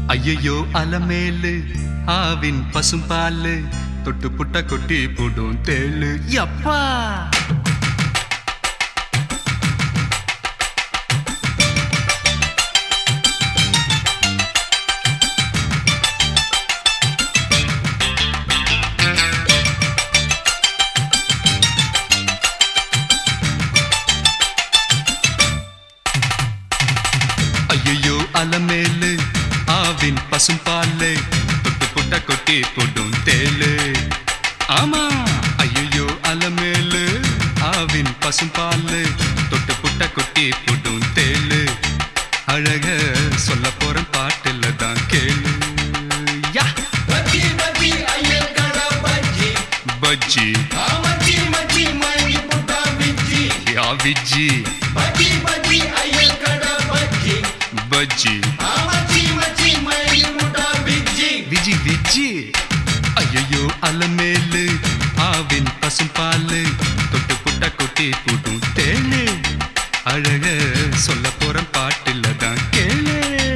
ஐயையோ அலமேலு ஆவின் பசும்பாலு தொட்டு புட்ட கொட்டி போடும் தேளு யப்பா ஐயையோ அலமேலு ஆவின் பசும்பாலு தொட்டு புட்ட கொட்டி போடும் தேளு ஆமா ஐயையோ அலமேலு ஆவின் பசும்பாலு தொட்டு புட்ட கொட்டி போடும் தேளு அழக சொல்ல போற பாட்டுல தான் கேளு யா பஜ்ஜி பஜ்ஜி ஐயர் கடை பஜ்ஜி பஜ்ஜி ஆமச்சி மச்சி மல்லி புட்டா பிச்சி யா விஜி பஜ்ஜி பஜ்ஜி ஐயர் கடை பஜ்ஜி பஜ்ஜி ஆமச்சி மச்சி மல்லி புட்டா பிச்சி விஜி விஜி ஐயையோ அலமேலு ஆவின் பசும்பாலு தொட்டு புட்ட கொட்டி போட்டும் தேளு அழக சொல்ல போற பாட்டுல தான் கேளு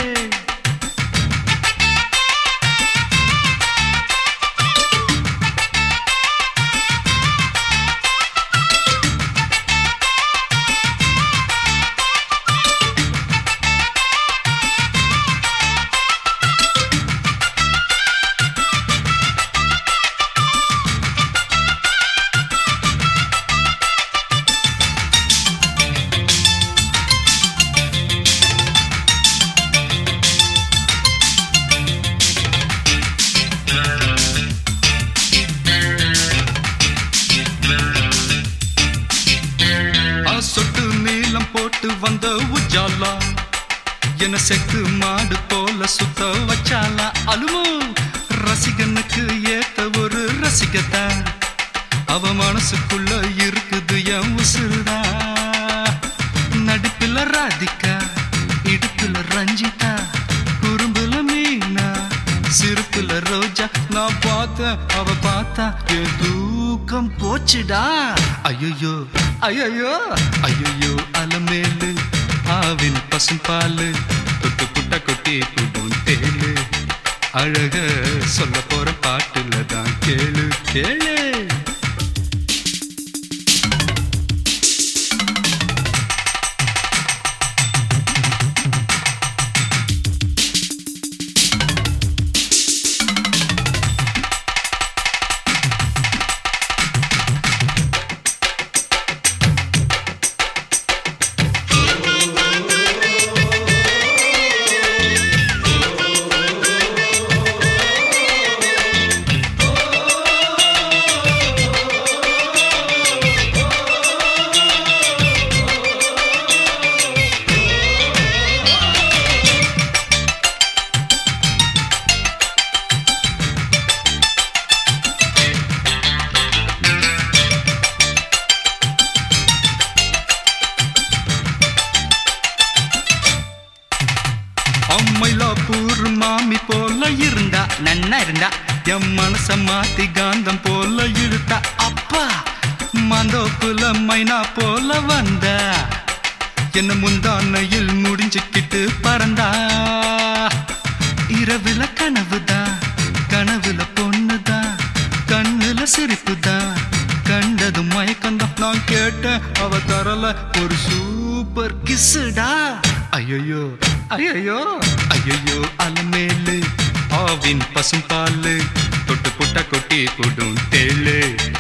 ஆ சொட்டு நீளம் போட்டு வந்த உஜாலா என செக்கு மாடு போல சுத்த வச்சாலா அலுமோ ரசிகனுக்கு ஏத்த ஒரு ரசிகத்தான் அவ மனசுக்குள்ள இருக்குது என் உசுருதா நடிப்புல ராதிகா இடுப்புல ரஞ்சிதா குறும்புல மீனா சிரிப்புல ரோஜா நான் பார்த்தேன் அவ பார்த்தா என் தூக்கம் போச்சுடா ஐயோ ஐயோ ஐயோ அலமேலு ஆவின் பசும்பாலு தொட்டு புட்ட கொட்டி புடும் தேளு அழக சொல்ல போற பாட்டுல தான் கேளு கேளு அம்மைலாப்பூர் மாமி போல இருந்தா நன்னா இருந்தா என் மனச மாத்தி காந்தம் போல இழுத்தா அப்பா மந்தோப்புல மைனா போல வந்தா என்ன முந்தானையில் முடிஞ்சுக்கிட்டு பறந்தா இரவுல கனவுதான் கனவுல பொண்ணுதான் கண்ணுல சிரிப்புதான் கண்டதும் மயக்கந்தான் நான் கேட்டேன் அவ தரல ஒரு சூப்பர் கிஸ்ஸுடா ஐயோ ஐயோ ஐயோ அலமேலு ஆவின் பசும்பாலு தொட்டு புட்ட கொட்டி கொடும் தேளு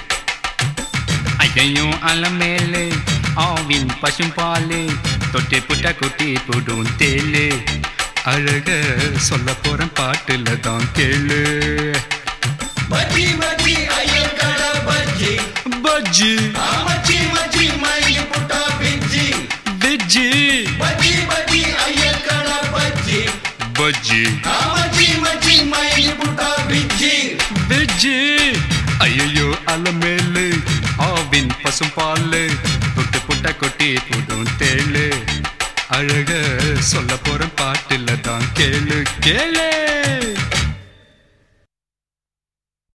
ஐயோ அலமேலு ஆவின் பசும்பாலு தொட்டி புட்ட கொட்டி போடும் தேளு அழக சொல்ல போற பாட்டுல தான் கேளு பஜ்ஜி பஜ்ஜி ஐயர் கடை பஜ்ஜி பஜ்ஜி ஆமச்சி மச்சி மல்லி புட்டா பிச்சி வெஜ்ஜி பஜ்ஜி பஜ்ஜி ஐயர் கடை பஜ்ஜி பஜ்ஜி ஆமச்சி மச்சி மல்லி புட்டா பிச்சி வெஜ்ஜி ஐயோ அலமேலு ஆவின் பசும்பாலு தொட்டு புட்ட கொட்டி போடும் தேளு அழக சொல்ல போற பாட்டுல தான் கேளு கேளு